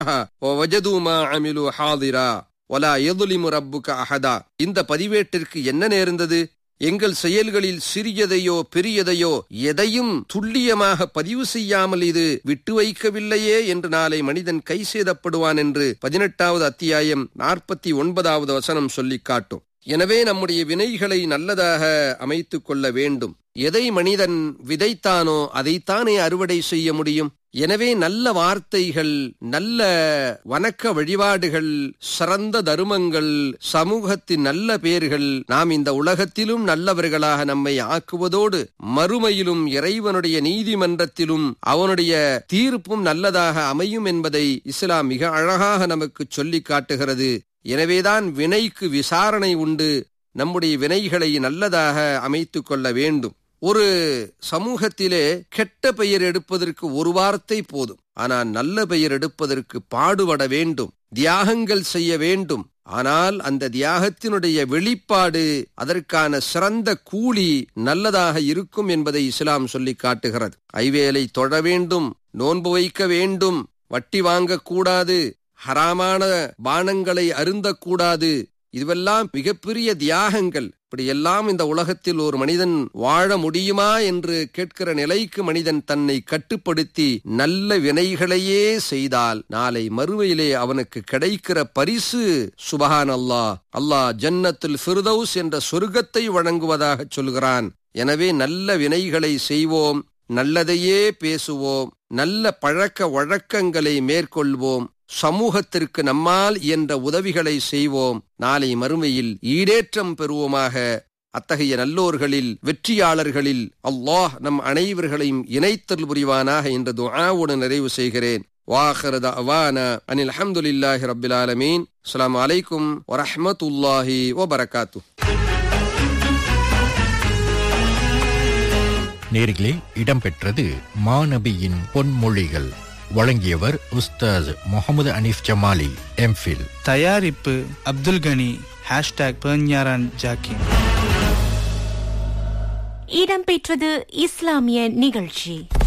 وَوَجَدُوا مَا عَمِلُوا حَاضِرًا وَلَا يَظْلِمُ رَبُّكَ أَحَدًا இந்த பதிவேட்டிற்கு என்ன நேர்ந்தது எங்கள் செயல்களில் சிறியதையோ பெரியதையோ எதையும் துல்லியமாக பதிவு செய்யாமல் இது விட்டு வைக்கவில்லையே என்று நாளை மனிதன் கை சேதப்படுவான் என்று பதினெட்டாவது அத்தியாயம் நாற்பத்தி ஒன்பதாவது வசனம் சொல்லிக் காட்டும் எனவே நம்முடைய வினைகளை நல்லதாக அமைத்துக் கொள்ள வேண்டும் எதை மனிதன் விதைத்தானோ அதைத்தானே அறுவடை செய்ய முடியும் எனவே நல்ல வார்த்தைகள் நல்ல வணக்க வழிபாடுகள் சிறந்த தருமங்கள் சமூகத்தின் நல்ல பேர்கள் நாம் இந்த உலகத்திலும் நல்லவர்களாக நம்மை ஆக்குவதோடு மறுமையிலும் இறைவனுடைய நீதிமன்றத்திலும் அவனுடைய தீர்ப்பும் நல்லதாக அமையும் என்பதை இஸ்லாம் மிக அழகாக நமக்கு சொல்லிக் காட்டுகிறது எனவேதான் வினைக்கு விசாரணை உண்டு நம்முடைய வினைகளை நல்லதாக அமைத்துக் கொள்ள வேண்டும் ஒரு சமூகத்திலே கெட்ட பெயர் எடுப்பதற்கு ஒரு வார்த்தை போதும் ஆனால் நல்ல பெயர் எடுப்பதற்கு பாடுபட வேண்டும் தியாகங்கள் செய்ய வேண்டும் ஆனால் அந்த தியாகத்தினுடைய வெளிப்பாடு அதற்கான சிறந்த கூலி நல்லதாக இருக்கும் என்பதை இஸ்லாம் சொல்லி காட்டுகிறது ஐவேலை தொழ வேண்டும் நோன்பு வைக்க வேண்டும் வட்டி வாங்கக்கூடாது ஹராமான பானங்களை அருந்தக்கூடாது இதுவெல்லாம் மிகப்பெரிய தியாகங்கள் இப்படியெல்லாம் இந்த உலகத்தில் ஒரு மனிதன் வாழ முடியுமா என்று கேட்கிற நிலைக்கு மனிதன் தன்னை கட்டுப்படுத்தி நல்ல வினைகளையே செய்தால் நாளை மறுமையிலே அவனுக்கு கிடைக்கிற பரிசு சுபஹான் அல்லாஹ் அல்லாஹ் ஜன்னத்துல் ஃபிர்தௌஸ் என்ற சொர்க்கத்தை வழங்குவதாக சொல்கிறான் எனவே நல்ல வினைகளை செய்வோம் நல்லதையே பேசுவோம் நல்ல பழக்க வழக்கங்களை மேற்கொள்வோம் சமூகத்திற்கு நம்மால் என்ற உதவிகளை செய்வோம் நாளை மறுமையில் ஈடேற்றம் பெறுவோமாக அத்தகைய நல்லோர்களில் வெற்றியாளர்களில் அல்லாஹ் நம் அனைவர்களையும் இணைத்தல் புரிவானாக என்ற துஆவோடு நிறைவு செய்கிறேன் واخر دعوانا ان الحمد لله رب العالمين السلام عليكم ورحمه الله وبركاته நேர்களே இடம்பெற்றது மாநபியின் பொன்மொழிகள் வழங்கியவர் உஸ்தாஸ் முகமது அனீஃப் ஜமாலி எம்ஃபில் தயாரிப்பு அப்துல் கனி ஹேஷ்டாக் பெர்ஞாரான் ஜாக்கின் இடம்பெற்றது இஸ்லாமிய நிகழ்ச்சி